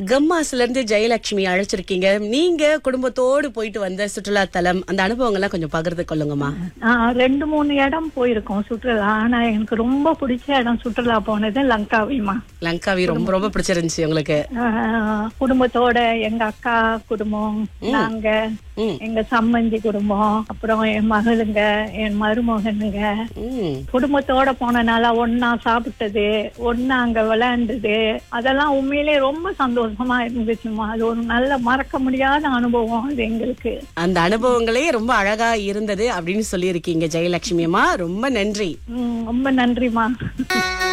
கம்மாஸ்ல இருந்து ஜெயலட்சுமி அழைச்சிருக்கீங்க நீங்க குடும்பத்தோடு போயிட்டு வந்த சுற்றுலா தலம் அந்த அனுபவங்கள்லாம் கொஞ்சம் பகிர்ந்து கொள்ளுங்கம்மா ஆஹ் ரெண்டு மூணு இடம் போயிருக்கோம் சுற்றுலா ஆனா எனக்கு ரொம்ப பிடிச்ச இடம் சுற்றுலா போனது லங்காவிமா லங்காவி ரொம்ப ரொம்ப பிடிச்சிருந்துச்சு உங்களுக்கு ஆஹ் குடும்பத்தோட எங்க அக்கா குடும்பம் நாங்க ம். எங்க சம்மந்தி குடும்பம் அப்புறம் என் மகளுங்க என் மருமகனுங்க ம் குடும்பத்தோட போனனால ஒன்னா சாப்பிட்டது ஒன்னா அங்க விளையாண்டது அதெல்லாம் உண்மையிலே ரொம்ப சந்தோஷமா இருந்துச்சுமா அது ஒரு நல்ல மறக்க முடியாத அனுபவம் அது எங்களுக்கு அந்த அனுபவங்களே ரொம்ப அழகா இருந்தது அப்படின்னு சொல்லியிருக்கீங்க ஜெயலட்சுமி அம்மா ரொம்ப நன்றி உம் ரொம்ப நன்றிமா